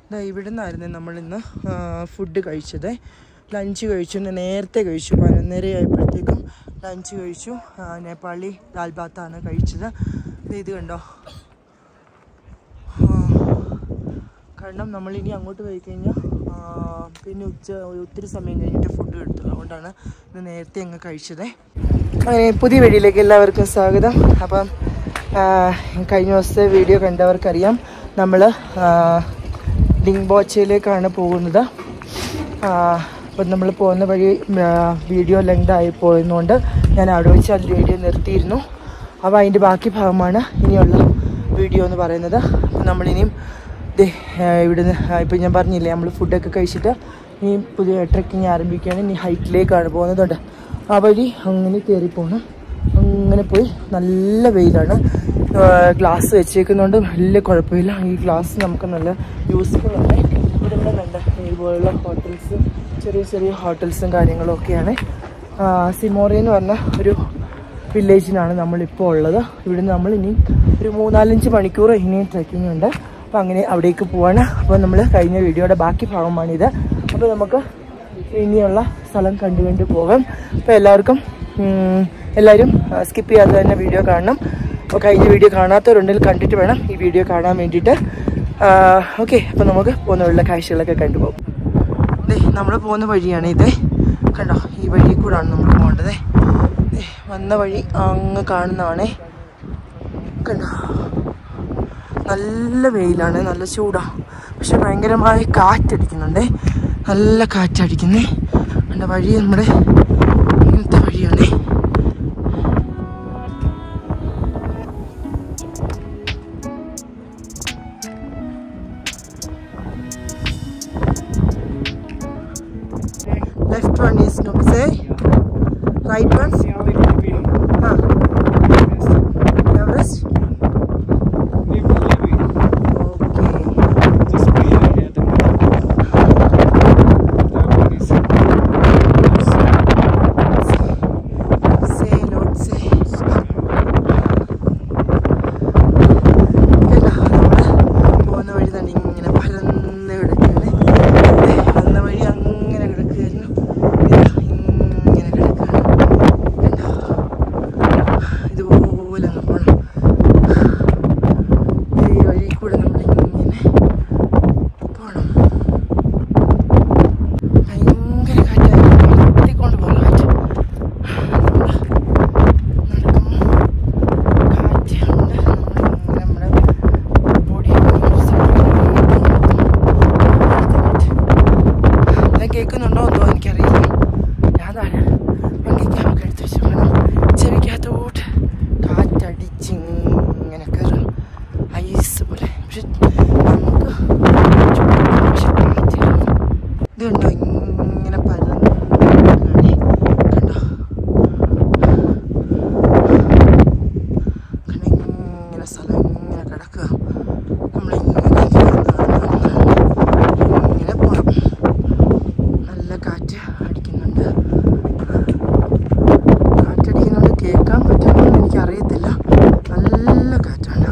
ദാ ഇവിടെ നിന്നായിരുന്നു നമ്മളിന്ന് ഫുഡ് കഴിച്ചത് ലഞ്ച് കഴിച്ചു ഇന്ന് നേരത്തെ കഴിച്ചു പതിനൊന്നര ആയപ്പോഴത്തേക്കും ലഞ്ച് കഴിച്ചു ആ, നേപ്പാളി ദാൽ ബാത്താണ് കഴിച്ചത് ദേ ഇത് കണ്ടോ ആ, കാരണം നമ്മളിനി അങ്ങോട്ട് പോയി കഴിഞ്ഞാൽ പിന്നെ ഉച്ച ഒത്തിരി സമയം കഴിഞ്ഞിട്ട് ഫുഡ് എടുത്തുള്ളൂ അതുകൊണ്ടാണ് ഇന്ന് നേരത്തെ അങ്ങ് കഴിച്ചത് അങ്ങനെ പുതിയ വീഡിയോയിലേക്ക് എല്ലാവർക്കും സ്വാഗതം അപ്പം ആ, കഴിഞ്ഞ ദിവസത്തെ വീഡിയോ കണ്ടവർക്കറിയാം നമ്മൾ ഡിംബോച്ചയിലേക്കാണ് പോകുന്നത് അപ്പം നമ്മൾ പോകുന്ന വഴി ആ, വീഡിയോ ലെങ്ത് ആയി പോയതുകൊണ്ട് ഞാൻ അവിടെ വെച്ച് അത് വീഡിയോ നിർത്തിയിരുന്നു അപ്പോൾ അതിൻ്റെ ബാക്കി ഭാഗമാണ് ഇനിയുള്ള വീഡിയോ എന്ന് പറയുന്നത് അപ്പം നമ്മളിനിയും ദേ ആ, ഇവിടുന്ന് ആ, ഇപ്പം ഞാൻ പറഞ്ഞില്ലേ നമ്മൾ ഫുഡൊക്കെ കഴിച്ചിട്ട് ഇനി പുതിയ ട്രെക്കിങ് ആരംഭിക്കുകയാണ് ഇനി ഹൈറ്റിലേക്കാണ് പോകുന്നതുണ്ട് ആ വഴി അങ്ങനെ കയറി പോകണം അങ്ങനെ പോയി നല്ല വെയിലാണ് ഗ്ലാസ് വെച്ചേക്കുന്നതുകൊണ്ട് വലിയ കുഴപ്പമില്ല ഈ ഗ്ലാസ് നമുക്ക് നല്ല യൂസ്ഫുൾ ആണ് ഇവിടെ ഇവിടെ വേണ്ട ഇതുപോലുള്ള ഹോട്ടൽസ് ചെറിയ ചെറിയ ഹോട്ടൽസും കാര്യങ്ങളും ഒക്കെയാണ് ആ, സിമോറി എന്ന് പറഞ്ഞ ഒരു വില്ലേജിലാണ് നമ്മളിപ്പോൾ ഉള്ളത് ഇവിടുന്ന് നമ്മൾ ഇനി ഒരു മൂന്നാലഞ്ച് മണിക്കൂർ ഇനിയും ട്രെക്കിംഗ് ഉണ്ട് അപ്പോൾ അങ്ങനെ അവിടേക്ക് പോവാണ് അപ്പോൾ നമ്മൾ കഴിഞ്ഞ വീഡിയോയുടെ ബാക്കി ഭാഗമാണിത് അപ്പോൾ നമുക്ക് ഇനിയുള്ള സ്ഥലം കണ്ടു കണ്ടു പോകാം അപ്പോൾ എല്ലാവർക്കും ഉം, എല്ലാവരും സ്കിപ്പ് ചെയ്യാതെ തന്നെ വീഡിയോ കാണണം അപ്പോൾ കഴിഞ്ഞ വീഡിയോ കാണാത്തവരുണ്ടെങ്കിൽ കണ്ടിട്ട് വേണം ഈ വീഡിയോ കാണാൻ വേണ്ടിയിട്ട് ഓക്കെ അപ്പോൾ നമുക്ക് പോകുന്ന ഉള്ള കാഴ്ചകളൊക്കെ കണ്ടുപോകും ദേ നമ്മൾ പോകുന്ന വഴിയാണ് ഇത് കണ്ടോ ഈ വഴി കൂടാണ് നമ്മൾ പോകേണ്ടത് ദേ, വന്ന വഴി അങ്ങ് കാണുന്നതാണേ കണ്ടോ നല്ല വെയിലാണ് നല്ല ചൂടാണ് പക്ഷെ ഭയങ്കരമായ കാറ്റടിക്കുന്നുണ്ട് നല്ല കാറ്റടിക്കുന്നേ എൻ്റെ വഴി നമ്മുടെ ഇങ്ങനത്തെ വഴിയാണേ ലെഫ്റ്റ് വൺ ഈസ് നോക്സേ റൈറ്റ് വൺ ആ എവറസ്റ്റ് ഓക്കെ സേ ലോട്ട് സേ കേട്ടോ നമ്മള് പോകുന്ന വഴി തന്നെ ഇങ്ങനെ പരന്ന് കിടക്കുകയാണ് ദേ, വന്ന വഴി അങ്ങനെ കിടക്കുകയായിരുന്നു ഇതാ ഇങ്ങനെ കിടക്കുകയാണ് കണ്ടോ ഇതുപോലെ അങ്ങ് പോണം ഈ വഴി കൂടെ നമ്മളിങ്ങനെ പോണം ഭയങ്കര കാറ്റായിരുന്നു നിർത്തിക്കൊണ്ട് പോകുന്ന കാറ്റ് കേൾക്കുന്നുണ്ടോ എന്തോ എനിക്കറിയില്ല അതാണ് പങ്കിക്കാമൊക്കെ എടുത്ത് വെച്ച് വേണം ചെവിക്കകത്തോട്ട് കാറ്റടിച്ചിങ്ങനെ കയറും ഐസ് പോലെ പക്ഷെ നമുക്ക് പക്ഷെ കാറ്റില്ല ഇത് കണ്ടോ ഇങ്ങനെ പരന്ന് കണ്ടോ ഇങ്ങനെ സ്ഥലം ഇങ്ങനെ കിടക്കുക നമ്മളിങ്ങനെ ഇങ്ങനെ പോകണം നല്ല കാറ്റ് അടിക്കുന്നുണ്ട് കാറ്റടിക്കുന്നുണ്ട് കേൾക്കാൻ പറ്റുമെന്ന് എനിക്കറിയത്തില്ല നല്ല കാറ്റാണ്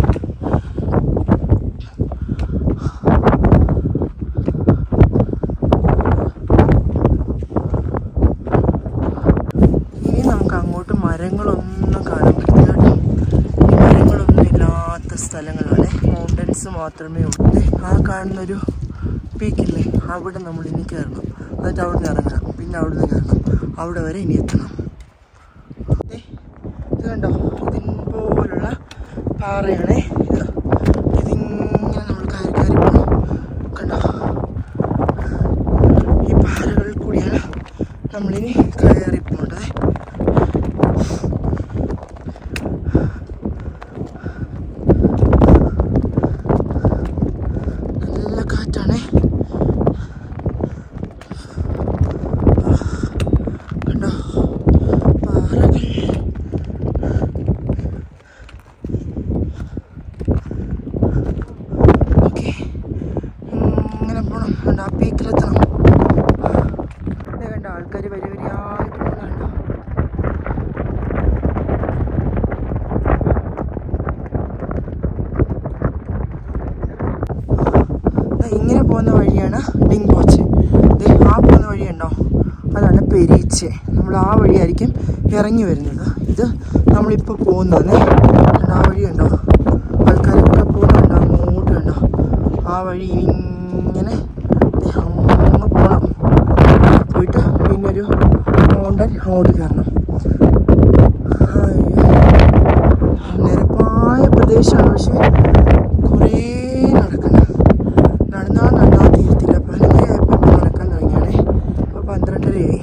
ഇനി നമുക്ക് അങ്ങോട്ട് മരങ്ങളൊന്നും കാണാൻ പറ്റില്ല കേട്ടോ ഈ മരങ്ങളൊന്നും ഇല്ലാത്ത സ്ഥലങ്ങളാണ് മൗണ്ടൻസ് മാത്രമേ ഉള്ളൂ ദേ, ആ കാണുന്നൊരു പീക്കില്ലേ അവിടെ നമ്മൾ ഇനി കയറണം എന്നിട്ട് അവിടെ നിന്ന് ഇറങ്ങണം പിന്നെ അവിടെ നിന്ന് കയറണം അവിടെ വരെ ഇനി എത്തണം ദേ, ഇത് കണ്ടോ ഇതിൻപോലുള്ള പാറയാണേ ഇത് ഇതിങ്ങനെ നമ്മൾ കയറി കയറി പോകണം കണ്ടോ ഈ പാറകളിൽ കൂടിയാണ് നമ്മളിനി കയറി പോകേണ്ടത് നല്ല കാറ്റാണ് കണ്ടോ പാറകൾ ഓക്കെ ഇങ്ങനെ പോണം കണ്ടോ ആ പീക്കിലെത്തണം ദേ കണ്ടോ ആൾക്കാർ വരി വരിയാ ഇങ്ങനെ പോകുന്ന വഴിയാണ് ഡിങ് ബോച്ച് ദേ ആ പോകുന്ന വഴിയുണ്ടോ അതാണ് പെരീച്ച് നമ്മൾ ആ വഴിയായിരിക്കും ഇറങ്ങി വരുന്നത് ഇത് നമ്മളിപ്പോൾ പോകുന്നത് ആ വഴിയുണ്ടോ ആൾക്കാരൊക്കെ പോകുന്നുണ്ടോ അങ്ങോട്ട് കണ്ടോ ആ വഴി ഇങ്ങനെ ദേ അങ്ങ് പോകണം പോയിട്ട് പിന്നെ ഒരു മൗണ്ടൻ അങ്ങോട്ട് കയറണം അയ്യോ. നിരപ്പായ പ്രദേശമാണ് പക്ഷെ കുറേ നടക്കണം നടന്നാൽ നടന്നാ തീരത്തില്ല പതിനഞ്ചായപ്പോൾ നടക്കാൻ തുടങ്ങിയാണേ ഇപ്പോൾ പന്ത്രണ്ടരയായി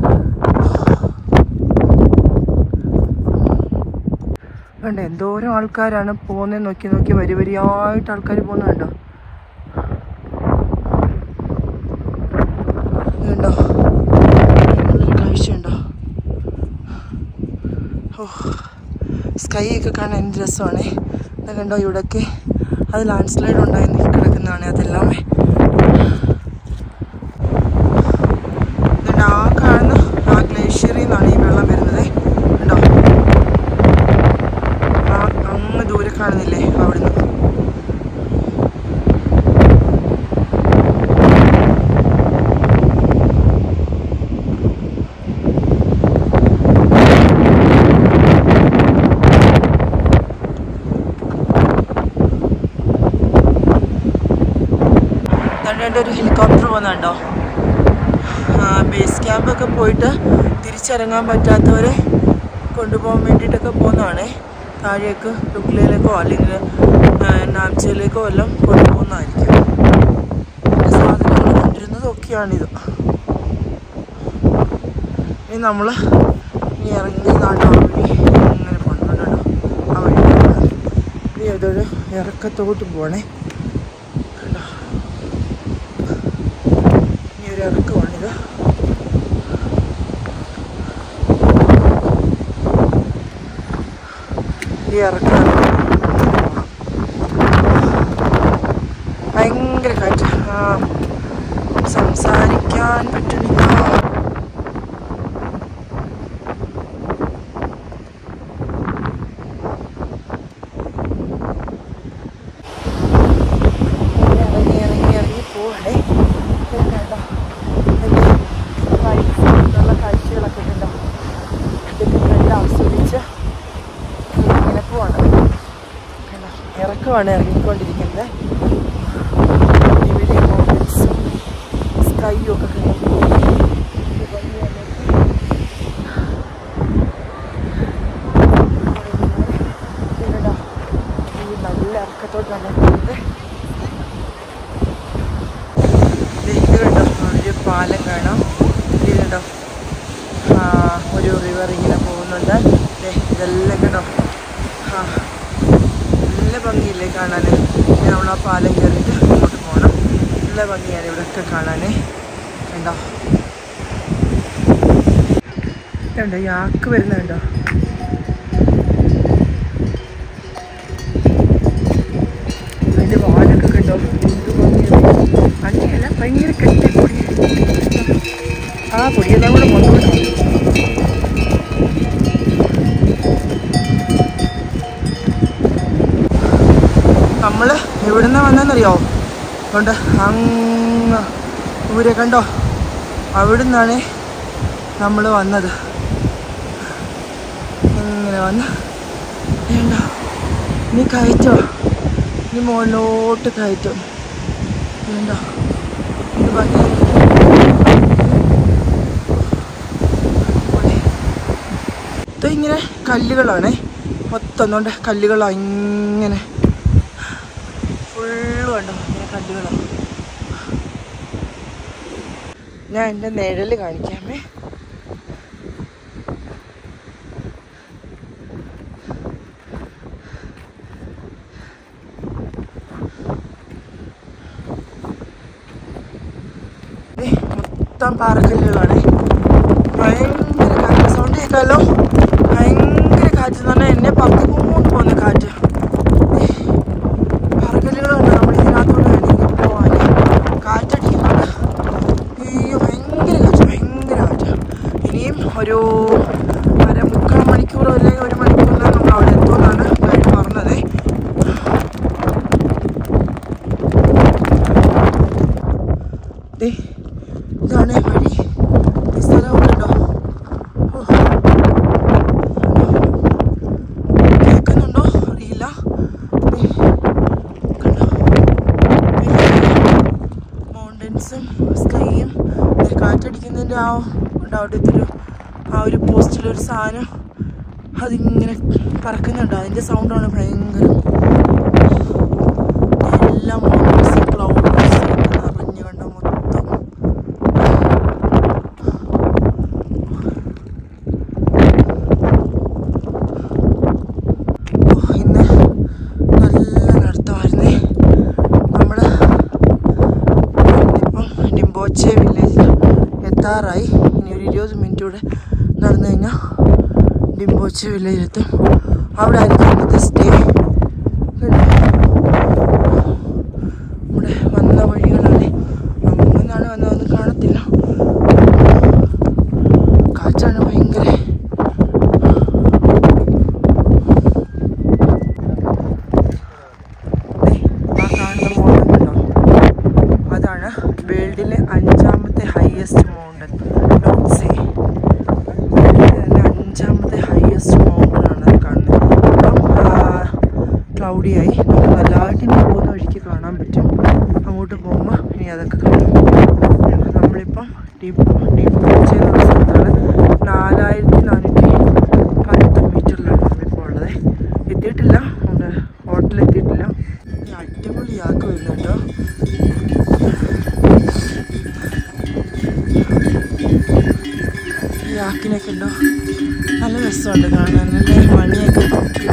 വേണ്ട എന്തോരം ആൾക്കാരാണ് പോകുന്നത് നോക്കി നോക്കി വരി വരിയായിട്ട് ആൾക്കാർ പോകുന്നത് കണ്ടോ കണ്ടോ നല്ലൊരു കാഴ്ചയുണ്ടോ ഓ സ്കൈ ഒക്കെ കാണാൻ എന്ത് രസമാണേ ഇത് കണ്ടോ ഇവിടെയൊക്കെ അത് ലാൻഡ് സ്ലൈഡ് ഉണ്ടായി കിടക്കുന്നതാണ് അതെല്ലാമേ ഇതുണ്ട് ആ കാണുന്ന ആ ഗ്ലേഷ്യറിൽ നിന്നാണ് ഈ വെള്ളം വരുന്നത് ഉണ്ടോ ആ അങ്ങ് ദൂരെ കാണുന്നില്ലേ അവിടുന്ന് രണ്ട് ഒരു ഹെലികോപ്റ്റർ പോകുന്നുണ്ടോ ബേസ് ക്യാമ്പൊക്കെ പോയിട്ട് തിരിച്ചിറങ്ങാൻ പറ്റാത്തവരെ കൊണ്ടുപോകാൻ വേണ്ടിയിട്ടൊക്കെ പോകുന്നതാണേ താഴേക്ക് ടുക്ലയിലേക്കോ അല്ലെങ്കിൽ നാംചയിലേക്കോ എല്ലാം കൊണ്ടുപോകുന്നതായിരിക്കും പിന്നെ സാധനങ്ങൾ കൊണ്ടിരുന്നതൊക്കെയാണിത് ഇനി നമ്മൾ ഇനി ഇറങ്ങി നാട്ടോ വഴി ഇങ്ങനെ പോകുന്നുണ്ടോ ആ വഴി ഇനി അതൊരു ഇറക്കത്തോട്ട് പോകണേ കണ്ടോ ഇനി ഒരു ഇറക്കമാണിത് ഈ ഇറക്കം ഭയങ്കര കാറ്റ് ആ സംസാരിക്കാൻ പറ്റണില്ല ഇറങ്ങി ഇറങ്ങി ഇറങ്ങി പോവണേ കണ്ടോ നല്ല കാഴ്ചകളൊക്കെ ഉണ്ടോ ഇതൊക്കെ കണ്ട് ആസ്വദിച്ച് ഇങ്ങനെ പോവാണ് കണ്ടോ ഇറക്കമാണ് ഇറങ്ങിക്കൊണ്ടിരിക്കുന്നത് ഇവിടെ മൗണ്ടൻസും സ്കൈയും ഒക്കെ കണ്ടോ ഇത് ഭംഗിയല്ലേ? ഇതുണ്ടോ? ഈ നല്ല ഇറക്കത്തോട്ടാണ് പോകുന്നത് ദേ ഇത് കണ്ടോ ഒരു പാലം കാണാം ഇത് കണ്ടോ ആ ഒരു റിവർ ഇങ്ങനെ പോകുന്നുണ്ട് ദേ ഇതെല്ലാം കണ്ടോ ആ നല്ല ഭംഗിയില്ലേ കാണാൻ ഇനി നമ്മൾ ആ പാലം കയറിയിട്ട് അങ്ങോട്ട് പോകണം നല്ല ഭംഗിയാണ് ഇവിടെയൊക്കെ കാണാനേ കണ്ടോ കണ്ടോ ഈ ആക്ക് വരുന്നുണ്ടോ അതിൻ്റെ വാലൊക്കെ കണ്ടോ എന്ത് ഭംഗിയാണ് ഭംഗിയല്ല ഭയങ്കര കെട്ടി പൊടി ആ പൊടിയെല്ലാം കൂടെ കൊണ്ടുപോകണം നമ്മൾ എവിടുന്ന വന്നെന്നറിയോ കൊണ്ട് അങ്ങ് ദൂരെ കണ്ടോ അവിടുന്നാണ് നമ്മൾ വന്നത് ഇങ്ങനെ വന്ന് വേണ്ടോ നീ കയറ്റോ നീ മുകളിലോട്ട് കയറ്റും വേണ്ടോ ഇത് ഭംഗിയായി ഇത് ഇങ്ങനെ കല്ലുകളാണേ മൊത്തം കൊണ്ട് കല്ലുകളാ ഇങ്ങനെ ഫുള്ള് കണ്ടോ ഇങ്ങനെ കല്ലുകളാണ് ഞാൻ എൻ്റെ നിഴല് കാണിക്കാമേ ദേ, മൊത്തം പാറക്കല്ലുകളാണ് ഭയങ്കര കാറ്റ് സൗണ്ട് കേൾക്കാമല്ലോ ഭയങ്കര കാറ്റ് എന്ന് പറഞ്ഞാൽ എന്നെ പറത്തിക്കൊണ്ട് പോകുന്ന കാറ്റ് ദേ, പാറക്കല്ലുകളുണ്ട് നമ്മൾ ഇതിനകത്തോട്ട് വേണമെങ്കിൽ പോവാൻ കാറ്റടിക്കുന്നുണ്ട് അയ്യോ ഭയങ്കര കാറ്റ് ഭയങ്കര കാറ്റ് ഇനിയും ഒരു അര മുക്കാൽ മണിക്കൂർ അല്ലെങ്കിൽ ഒരു മണിക്കൂറിലാണ് നമ്മൾ അവിടെ എത്തുമെന്നാണ് ഗൈഡ് പറഞ്ഞത് ദേ ഇതാണ് വഴി ഈ സ്ഥലം കണ്ടോ ഓ. കേൾക്കുന്നുണ്ടോ അറിയില്ല ദേ, കണ്ടോ മൗണ്ടൻസും സ്കൈയും കാറ്റടിക്കുന്നതിൻ്റെ ആ ഉണ്ട് അവിടുത്തെ ഒരു ആ ഒരു പോസ്റ്റിലൊരു സാധനം അതിങ്ങനെ പറക്കുന്നുണ്ട് അതിൻ്റെ സൗണ്ടാണ് ഭയങ്കര എല്ലാം മൗണ്ടൻസ് ക്ലൗഡ്സ് നിറഞ്ഞു കണ്ട മൊത്തം ഓ, ഇന്ന് നല്ല നടത്തമായിരുന്നേ നമ്മൾ ഇപ്പം ഡിംബോച്ചെ വില്ലേജിൽ എത്താറായി ഇനി ഒരു ഇരുപത് മിനിറ്റ് കൂടെ നടന്നു കഴിഞ്ഞാൽ ഡിംബോച്ചെ വില്ലേജിലെത്തും അവിടെ ആയിരിക്കും ഇന്നത്തെ സ്റ്റേ നമ്മുടെ വന്ന വഴികളാണ് അങ്ങനെയാണ് വന്നതൊന്നും കാണത്തില്ല കാറ്റാണ് ഭയങ്കര ദേ, ആ കാണുന്ന മൗണ്ടൻ കണ്ടോ അതാണ് വേൾഡിലെ അഞ്ചാമത്തെ ഹയസ്റ്റ് മൗണ്ടൻ ലോട്ട്സേ വേൾഡിലെ തന്നെ അഞ്ചാമത്തെ ഹയസ്റ്റ് മൗണ്ടൻ ആണ് അത് കാണുന്നത് ഇപ്പം ക്ലൗഡിയായി നമുക്ക് നല്ലതായിട്ട് ഇനി പോകുന്ന വഴിക്ക് കാണാൻ പറ്റും അങ്ങോട്ട് പോകുമ്പോൾ ഇനി അതൊക്കെ കാണാം നമ്മളിപ്പം ഡീപ് ഡീപ് ചെയ്യുന്ന സ്ഥലത്താണ് നാലായിരത്തി നാനൂറ്റി പത്ത് മീറ്ററിലാണ് നമ്മളിപ്പോൾ ഉള്ളത് എത്തിയിട്ടില്ല നമ്മുടെ ഹോട്ടലിൽ എത്തിയിട്ടില്ല ഈ അടിപൊളിയാക്കി വരുന്നുണ്ടോ ഈ ആക്കിനൊക്കെ ഉണ്ടോ നല്ല രസമുണ്ട് കാണാൻ നല്ല മണിയൊക്കെ തൂക്കി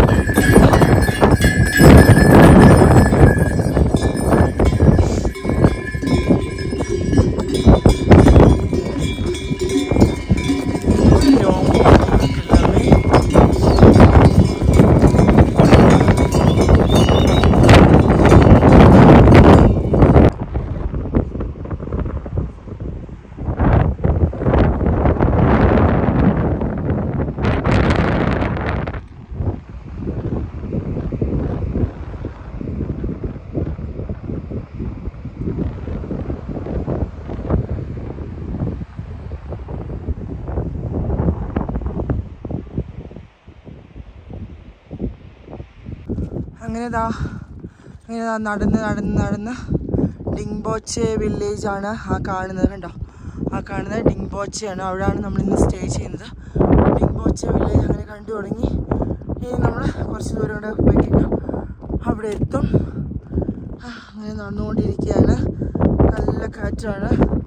അങ്ങനെ ദാ അങ്ങനെ ദാ നടന്ന് നടന്ന് നടന്ന് ഡിങ്ബോച്ചെ വില്ലേജ് ആണ് ആ കാണുന്നത് കണ്ടോ ആ കാണുന്നത് ഡിങ്ബോച്ചയാണ് അവിടെയാണ് നമ്മൾ ഇന്ന് സ്റ്റേ ചെയ്യുന്നത് ഡിങ്ബോച്ചെ വില്ലേജ് അങ്ങനെ കണ്ടു തുടങ്ങി ഇനി നമ്മൾ കുറച്ച് ദൂരം കൂടെ പോയി കഴിഞ്ഞാൽ അവിടെ എത്തും ആ, അങ്ങനെ നടന്നുകൊണ്ടിരിക്കുകയാണ് നല്ല കാറ്റാണ്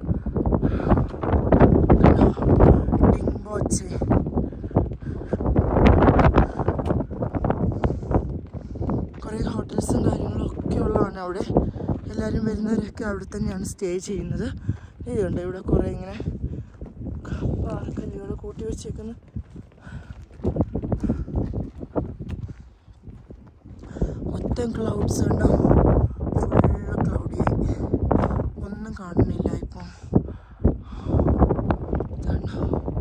കണ്ടോ ഡിങ്ബോച്ചെ കുറേ ഹോട്ടൽസും കാര്യങ്ങളും ഒക്കെ ഉള്ളതാണ് അവിടെ എല്ലാവരും വരുന്നവരൊക്കെ അവിടെ തന്നെയാണ് സ്റ്റേ ചെയ്യുന്നത് ഇതുണ്ട് ഇവിടെ കുറേ ഇങ്ങനെ പാറക്കല്ലുകൾ കൂട്ടി വെച്ചേക്കുന്നു മൊത്തം ക്ലൗഡ്സ് ഉണ്ടോ ഫുള്ള് ക്ലൗഡിയായി ഒന്നും കാണുന്നില്ല ഇപ്പം ഇതുണ്ടോ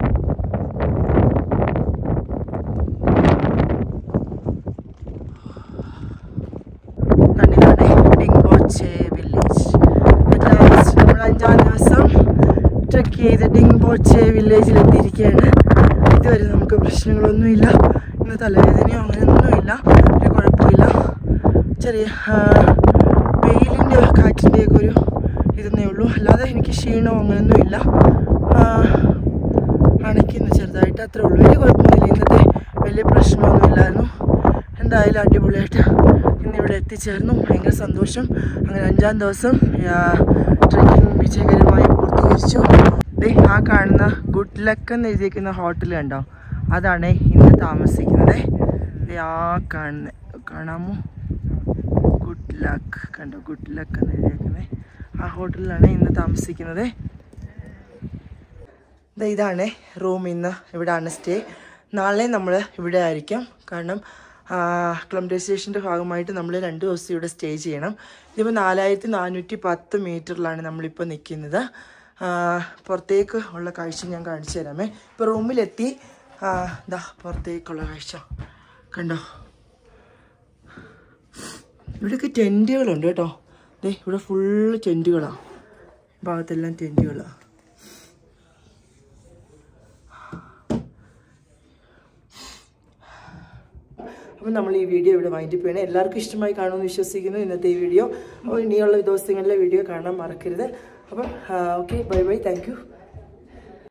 കണ്ണിലാണ് ഡിംബോച്ചെ വില്ലേജ് നമ്മൾ അഞ്ചാം ദിവസം ട്രക്ക് ചെയ്ത് ഡിംബോച്ചെ വില്ലേജിൽ എത്തിയിരിക്കുകയാണ് ഇതുവരെ നമുക്ക് പ്രശ്നങ്ങളൊന്നുമില്ല ഇന്ന് തലവേദനയോ അങ്ങനെയൊന്നുമില്ല ഒരു കുഴപ്പമില്ല ചെറിയ ആ, വെയിലിൻ്റെ കാറ്റിൻ്റെയൊക്കെ ഒരു ഇതെന്നേ ഉള്ളൂ അല്ലാതെ എനിക്ക് ക്ഷീണമോ അങ്ങനെയൊന്നുമില്ല ആ, അണയ്ക്കുന്നു ചെറുതായിട്ട് അത്രേ ഉള്ളൂ വലിയ കുഴപ്പമൊന്നുമില്ല ഇന്നത്തെ വലിയ പ്രശ്നമൊന്നുമില്ലായിരുന്നു എന്തായാലും അടിപൊളിയായിട്ട് ഇന്നിവിടെ എത്തിച്ചേർന്നു ഭയങ്കര സന്തോഷം അങ്ങനെ അഞ്ചാം ദിവസം ട്രെക്കിംഗ് വിജയകരമായി പൂർത്തീകരിച്ചു ദേ ആ കാണുന്ന ഗുഡ് ലക്ക് എന്ന് എഴുതിയിരിക്കുന്ന ഹോട്ടൽ കണ്ടോ അതാണ് ഇന്ന് താമസിക്കുന്നത് ദേ ആ കാണുന്ന കാണാമോ ഗുഡ് ലക്ക് കണ്ടോ ഗുഡ് ലക്ക് എന്ന് എഴുതിയിരിക്കുന്നത് ആ ഹോട്ടലിലാണ് ഇന്ന് താമസിക്കുന്നത് ദേ ഇതാണ് റൂം ഇന്ന് ഇവിടാണ് സ്റ്റേ നാളെ നമ്മൾ ഇവിടെ ആയിരിക്കും കാരണം ക്ലംഡേ സ്റ്റേഷൻ്റെ ഭാഗമായിട്ട് നമ്മൾ രണ്ട് ദിവസം ഇവിടെ സ്റ്റേ ചെയ്യണം ഇതിപ്പോൾ നാലായിരത്തി നാനൂറ്റി പത്ത് മീറ്ററിലാണ് നമ്മളിപ്പോൾ നിൽക്കുന്നത് ആ, പുറത്തേക്ക് ഉള്ള കാഴ്ച ഞാൻ കാണിച്ചു തരാമേ ഇപ്പോൾ റൂമിലെത്തി ആ, ദാ പുറത്തേക്കുള്ള കാഴ്ച കണ്ടോ ഇവിടെയൊക്കെ ടെൻറ്റുകളുണ്ട് കേട്ടോ ദേ ഇവിടെ ഫുള്ള് ടെൻറ്റുകളാണ് ഭാഗത്തെല്ലാം ടെൻറ്റുകൾ അപ്പം നമ്മൾ ഈ വീഡിയോ ഇവിടെ വൈൻഡപ്പ് ചെയ്യണം എല്ലാവർക്കും ഇഷ്ടമായി കാണുമെന്ന് വിശ്വസിക്കുന്നു ഇന്നത്തെ ഈ വീഡിയോ അപ്പോൾ ഇനിയുള്ള ദിവസങ്ങളിലെ വീഡിയോ കാണാൻ മറക്കരുത് അപ്പം okay bye bye thank U